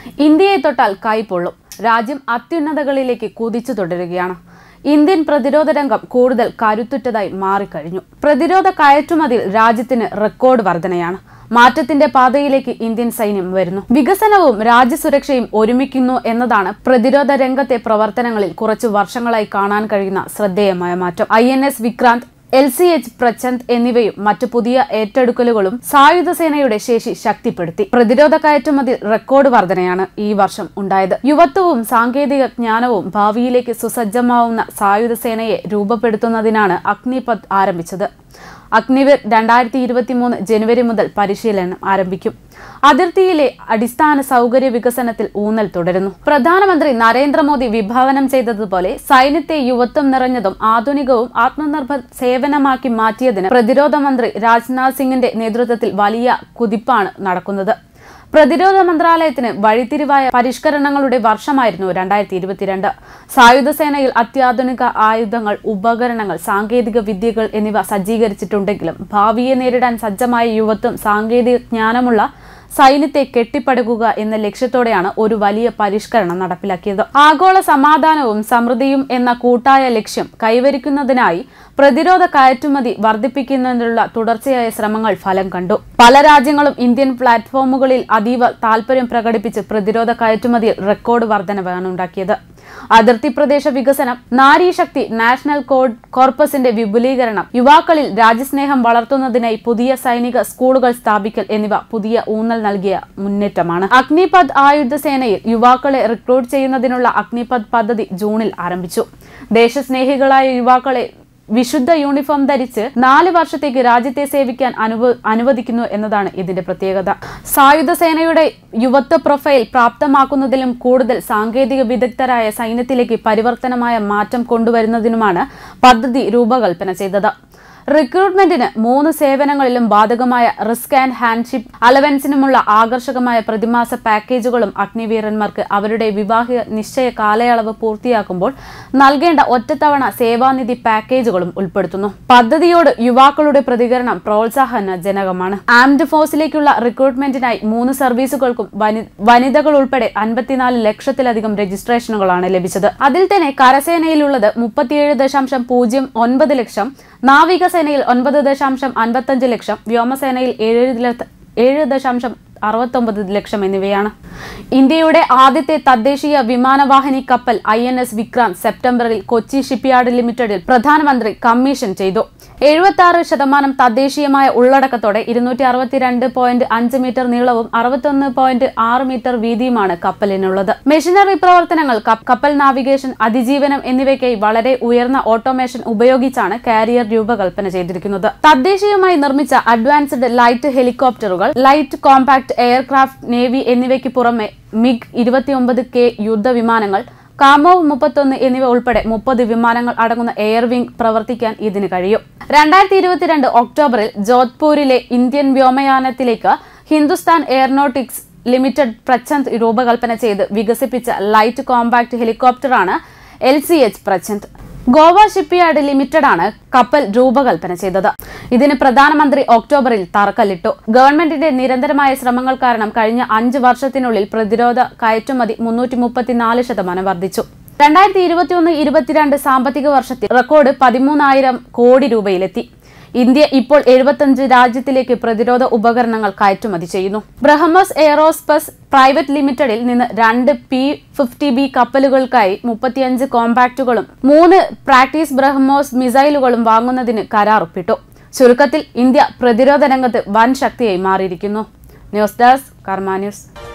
ഇന്ത്യയെ തൊട്ടാൽ കൈപ്പൊള്ളും രാജ്യം അത്യുന്നതകളിലേക്ക് കുതിച്ചു തുടരുകയാണ് ഇന്ത്യൻ പ്രതിരോധ രംഗം കൂടുതൽ കരുത്തുറ്റതായി മാറിക്കഴിഞ്ഞു പ്രതിരോധ കയറ്റുമതിയിൽ രാജ്യത്തിന് റെക്കോർഡ് വർധനയാണ് മാറ്റത്തിന്റെ പാതയിലേക്ക് ഇന്ത്യൻ സൈന്യം വരുന്നു വികസനവും രാജ്യസുരക്ഷയും ഒരുമിക്കുന്നു എന്നതാണ് പ്രതിരോധ രംഗത്തെ പ്രവർത്തനങ്ങളിൽ കുറച്ചു വർഷങ്ങളായി കാണാൻ കഴിയുന്ന ശ്രദ്ധേയമായ മാറ്റം I N S Vikrant L C H Prachand എന്നിവയും മറ്റു പുതിയ ഏറ്റെടുക്കലുകളും സായുധ സേനയുടെ ശേഷി ശക്തിപ്പെടുത്തി പ്രതിരോധ കയറ്റുമതിയിൽ റെക്കോർഡ് വർധനയാണ് ഈ വർഷം ഉണ്ടായത് യുവത്വവും സാങ്കേതിക ജ്ഞാനവും ഭാവിയിലേക്ക് സുസജ്ജമാവുന്ന സായുധ സേനയെ രൂപപ്പെടുത്തുന്നതിനാണ് അഗ്നിപത് ആരംഭിച്ചത് അഗ്നിവീർ രണ്ടായിരത്തി ഇരുപത്തി മൂന്ന് ജനുവരി മുതൽ പരിശീലനം ആരംഭിക്കും അതിർത്തിയിലെ അടിസ്ഥാന സൗകര്യ വികസനത്തിൽ ഊന്നൽ തുടരുന്നു പ്രധാനമന്ത്രി നരേന്ദ്രമോദി വിഭാവനം ചെയ്തതുപോലെ സൈന്യത്തെ യുവത്വം നിറഞ്ഞതും ആധുനികവും ആത്മനിർഭർ സേവനമാക്കി മാറ്റിയതിന് പ്രതിരോധ മന്ത്രി രാജ്നാഥ് സിംഗിന്റെ നേതൃത്വത്തിൽ വലിയ കുതിപ്പാണ് നടക്കുന്നത് പ്രതിരോധ മന്ത്രാലയത്തിന് വഴിത്തിരിവായ പരിഷ്കരണങ്ങളുടെ വർഷമായിരുന്നു രണ്ടായിരത്തി ഇരുപത്തിരണ്ട് സായുധ സേനയിൽ അത്യാധുനിക ആയുധങ്ങൾ ഉപകരണങ്ങൾ സാങ്കേതിക വിദ്യകൾ എന്നിവ സജ്ജീകരിച്ചിട്ടുണ്ടെങ്കിലും ഭാവിയെ നേരിടാൻ സജ്ജമായ യുവത്വം സാങ്കേതിക ജ്ഞാനമുള്ള സൈന്യത്തെ കെട്ടിപ്പടുക്കുക എന്ന ലക്ഷ്യത്തോടെയാണ് ഒരു വലിയ പരിഷ്കരണം നടപ്പിലാക്കിയത് ആഗോള സമാധാനവും സമൃദ്ധിയും എന്ന കൂട്ടായ ലക്ഷ്യം കൈവരിക്കുന്നതിനായി പ്രതിരോധ കയറ്റുമതി വർദ്ധിപ്പിക്കുന്നതിനുള്ള തുടർച്ചയായ ശ്രമങ്ങൾ ഫലം കണ്ടു പല രാജ്യങ്ങളും ഇന്ത്യൻ പ്ലാറ്റ്ഫോമുകളിൽ അതീവ താൽപര്യം പ്രകടിപ്പിച്ച് പ്രതിരോധ കയറ്റുമതിയിൽ റെക്കോർഡ് വർധനവാണ് ഉണ്ടാക്കിയത് അതിർത്തി പ്രദേശ വികസനം നാരീശക്തി നാഷണൽ കോഡ് കോർപ്പസിന്റെ വിപുലീകരണം യുവാക്കളിൽ രാജ്യസ്നേഹം വളർത്തുന്നതിനായി പുതിയ സൈനിക സ്കൂളുകൾ സ്ഥാപിക്കൽ എന്നിവ പുതിയ ഊന്നൽ നൽകിയ മുന്നേറ്റമാണ് അഗ്നിപത് ആയുധ സേനയിൽ യുവാക്കളെ റിക്രൂട്ട് ചെയ്യുന്നതിനുള്ള അഗ്നിപത് പദ്ധതി ജൂണിൽ ആരംഭിച്ചു ദേശസ്നേഹികളായ യുവാക്കളെ വിശുദ്ധ യൂണിഫോം ധരിച്ച് നാല് വർഷത്തേക്ക് രാജ്യത്തെ സേവിക്കാൻ അനുവ അനുവദിക്കുന്നു എന്നതാണ് ഇതിന്റെ പ്രത്യേകത സായുധ സേനയുടെ യുവത്വ പ്രൊഫൈൽ പ്രാപ്തമാക്കുന്നതിലും കൂടുതൽ സാങ്കേതിക വിദഗ്ധരായ സൈന്യത്തിലേക്ക് പരിവർത്തനമായ മാറ്റം കൊണ്ടുവരുന്നതിനുമാണ് പദ്ധതി രൂപകൽപ്പന ചെയ്തത് റിക്രൂട്ട്മെന്റിന് മൂന്ന് സേവനങ്ങളിലും ബാധകമായ റിസ്ക് ആൻഡ് ഹാൻഡ്ഷിപ്പ് അലവൻസിനുമുള്ള ആകർഷകമായ പ്രതിമാസ പാക്കേജുകളും അഗ്നിവീരന്മാർക്ക് അവരുടെ വിവാഹ നിശ്ചയ കാലയളവ് പൂർത്തിയാക്കുമ്പോൾ നൽകേണ്ട ഒറ്റത്തവണ സേവാനിധി പാക്കേജുകളും ഉൾപ്പെടുത്തുന്നു പദ്ധതിയോട് യുവാക്കളുടെ പ്രതികരണം പ്രോത്സാഹനജനകമാണ് ആംഡ് ഫോഴ്സിലേക്കുള്ള റിക്രൂട്ട്മെന്റിനായി മൂന്ന് സർവീസുകൾക്കും വനി- വനിതകൾ ഉൾപ്പെടെ അൻപത്തിനാല് ലക്ഷത്തിലധികം രജിസ്ട്രേഷനുകളാണ് ലഭിച്ചത് അതിൽ തന്നെ കരസേനയിലുള്ളത് മുപ്പത്തിയേഴ് ദശാംശം പൂജ്യം ഒൻപത് ലക്ഷം നാവികസേനയിൽ ഒൻപത് ദശാംശം അൻപത്തഞ്ച് ലക്ഷം വ്യോമസേനയിൽ ഏഴ് ലക്ഷ- ഏഴ് ദശാംശം അറുപത്തൊമ്പത് ലക്ഷം എന്നിവയാണ് ഇന്ത്യയുടെ ആദ്യത്തെ തദ്ദേശീയ വിമാനവാഹിനി കപ്പൽ ഐ എൻ എസ് വിക്രാന്ത് സെപ്റ്റംബറിൽ കൊച്ചി ഷിപ്പ്യാർഡ് ലിമിറ്റഡിൽ പ്രധാനമന്ത്രി കമ്മീഷൻ ചെയ്തു എഴുപത്തി ആറ് ശതമാനം തദ്ദേശീയമായ ഉള്ളടക്കത്തോടെ ഇരുന്നൂറ്റി അറുപത്തിരണ്ട് പോയിന്റ് അഞ്ച് മീറ്റർ നീളവും അറുപത്തൊന്ന് പോയിന്റ് ആറ് മീറ്റർ വീതിയുമാണ് കപ്പലിനുള്ളത് മെഷീനറി പ്രവർത്തനങ്ങൾ കപ്പ- കപ്പൽ നാവിഗേഷൻ അതിജീവനം എന്നിവയ്ക്കായി വളരെ ഉയർന്ന ഓട്ടോമേഷൻ ഉപയോഗിച്ചാണ് കാരിയർ രൂപകൽപ്പന ചെയ്തിരിക്കുന്നത് തദ്ദേശീയമായി നിർമ്മിച്ച അഡ്വാൻസ്ഡ് ലൈറ്റ് ഹെലികോപ്റ്ററുകൾ ലൈറ്റ് കോമ്പാക്ട് എയർക്രാഫ്റ്റ് നേവി എന്നിവയ്ക്ക് പുറമെ മിഗ് ഇരുപത്തിയൊമ്പത് കെ യുദ്ധവിമാനങ്ങൾ കാമോവ് മുപ്പത്തൊന്ന് എന്നിവ ഉൾപ്പെടെ മുപ്പത് വിമാനങ്ങൾ അടങ്ങുന്ന എയർ വിംഗ് പ്രവർത്തിക്കാൻ ഇതിന് കഴിയും രണ്ടായിരത്തി ഇരുപത്തിരണ്ട് ഒക്ടോബറിൽ ജോധ്പൂരിലെ ഇന്ത്യൻ വ്യോമയാനത്തിലേക്ക് ഹിന്ദുസ്ഥാൻ എയർനോട്ടിക്സ് ലിമിറ്റഡ് പ്രചന്ദ് രൂപകൽപ്പന ചെയ്ത് വികസിപ്പിച്ച ലൈറ്റ് കോമ്പാക്ട് ഹെലികോപ്റ്ററാണ് L C H Prachand Goa shipyard limited ആണ് കപ്പൽ രൂപകൽപ്പന ചെയ്തത് ഇതിന് പ്രധാനമന്ത്രി ഒക്ടോബറിൽ തറക്കല്ലിട്ടു ഗവൺമെന്റിന്റെ നിരന്തരമായ ശ്രമങ്ങൾ കാരണം കഴിഞ്ഞ അഞ്ച് വർഷത്തിനുള്ളിൽ പ്രതിരോധ കയറ്റുമതി മുന്നൂറ്റി മുപ്പത്തിനാല് ശതമാനം വർദ്ധിച്ചു രണ്ടായിരത്തി ഇരുപത്തിയൊന്ന് ഇരുപത്തിരണ്ട് സാമ്പത്തിക വർഷത്തിൽ റെക്കോർഡ് പതിമൂന്നായിരം കോടി രൂപയിലെത്തി ഇന്ത്യ ഇപ്പോൾ എഴുപത്തഞ്ച് രാജ്യത്തിലേക്ക് പ്രതിരോധ ഉപകരണങ്ങൾ കയറ്റുമതി ചെയ്യുന്നു ബ്രഹ്മോസ് എയറോസ്പേസ് പ്രൈവറ്റ് ലിമിറ്റഡിൽ നിന്ന് രണ്ട് പി ഫിഫ്റ്റി ബി കപ്പലുകൾക്കായി മുപ്പത്തിയഞ്ച് കോമ്പാക്റ്റുകളും മൂന്ന് പ്രാക്ടീസ് ബ്രഹ്മോസ് മിസൈലുകളും വാങ്ങുന്നതിന് കരാർ ഒപ്പിട്ടു ചുരുക്കത്തിൽ ഇന്ത്യ പ്രതിരോധ രംഗത്ത് വൻ ശക്തിയായി മാറിയിരിക്കുന്നു ന്യൂസ് ഡെസ്ക് കർമ്മ ന്യൂസ്